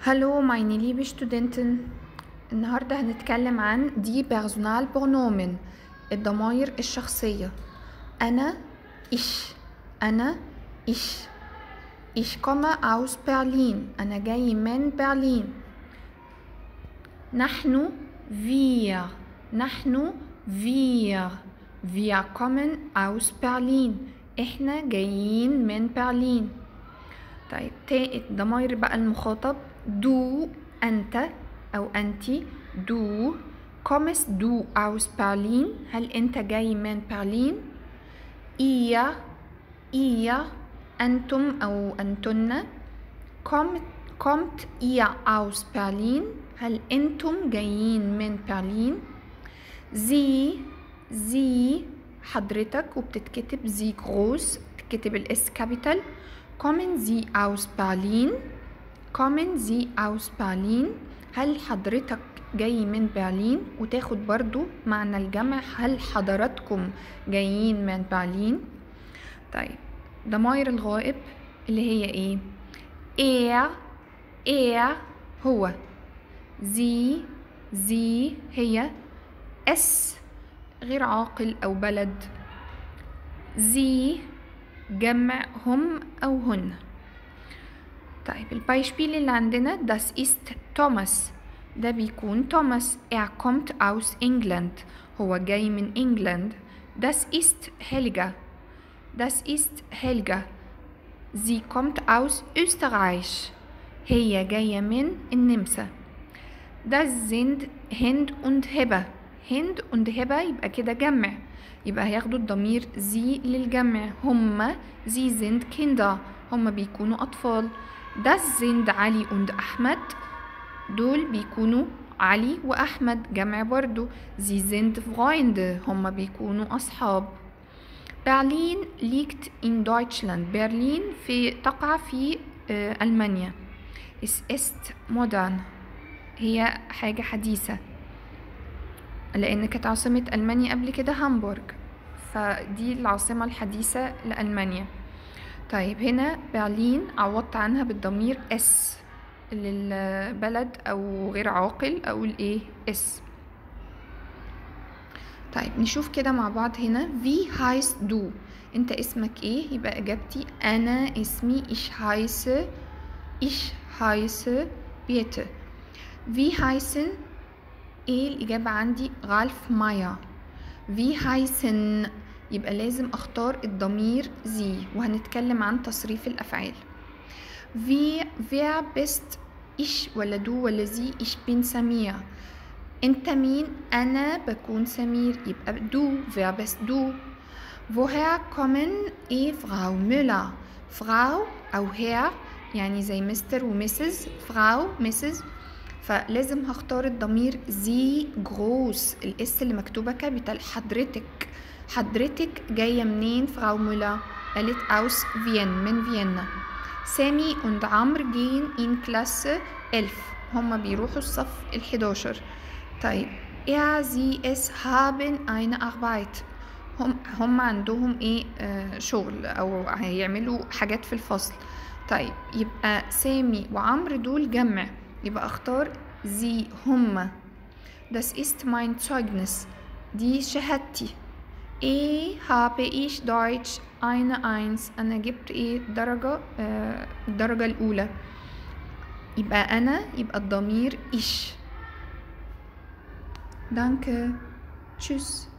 Hallo meine liebe Studenten النهاردة هنتكلم عن دي Personalpronomen الضمائر الشخصية أنا ich أنا ich ich komme aus Berlin أنا جاي من برلين نحن wir نحن wir wir kommen aus Berlin احنا جايين من برلين طيب تا الضمائر بقى المخاطب du أنت أو أنتي du kommst du aus Berlin هل أنت جاي من برلين ihr ihr أنتم أو أنتن kommt kommt ihr aus Berlin هل أنتم جايين من برلين sie sie حضرتك وبتتكتب sie groß بتتكتب الاس كابيتال kommen sie aus Berlin kommen sie aus Berlin هل حضرتك جاي من برلين وتاخد برضو معنى الجمع هل حضراتكم جايين من برلين طيب ضمائر الغائب اللي هي ايه er er هو sie sie هي es غير عاقل او بلد sie جمع هم او هن طيب البايشبيل اللي عندنا das ist توماس ده بيكون توماس er kommt aus England هو جاي من انجلاند das ist Helga das ist Helga sie kommt aus Österreich هي جاية من النمسا das sind هند und هبة هند und هبة يبقى كده جمع يبقى هياخدوا الضمير sie للجمع هما sie sind Kinder هما بيكونوا أطفال das sind علي und أحمد دول بيكونوا علي وأحمد جمع برضو sie sind Freunde هما بيكونوا أصحاب برلين liegt in Deutschland برلين في تقع في آه، ألمانيا es ist modern هي حاجة حديثة لأن كانت عاصمة ألمانيا قبل كده هامبورغ فدي العاصمة الحديثة لألمانيا طيب هنا برلين عوضت عنها بالضمير اس للبلد او غير عاقل او الايه اس طيب نشوف كده مع بعض هنا wie heißt du انت اسمك ايه يبقى اجابتي انا اسمي ich heiße ich heiße Birte wie heißen ايه الاجابة عندي رالف مايا wie heißen يبقى لازم اختار الضمير زي وهنتكلم عن تصريف الافعال wie wer bist ich ولا du ولا زي ich bin سمير انت مين انا بكون سمير يبقى du wer bist du woher kommen ايه Frau Müller Frau او Herr يعني زي مستر ومسز فراو مسز فلازم هختار الضمير زي جروس الاس اللي مكتوبة كابيتال حضرتك حضرتك جاية منين فراو مولا قالت aus فين من فيينا سامي und عمرو جين in كلاس ألف هما بيروحوا الصف الحداشر طيب er sie es haben eine Arbeit هم هم عندهم ايه آه شغل او هيعملوا حاجات في الفصل طيب يبقى سامي وعمرو دول جمع يبقى اختار sie هما das ist mein Zeugnis دي شهادتي ايه habe ich Deutsch eine Eins أنا جبت ايه درجة آه الدرجة الأولى يبقى أنا يبقى الضمير ich Danke Tschüss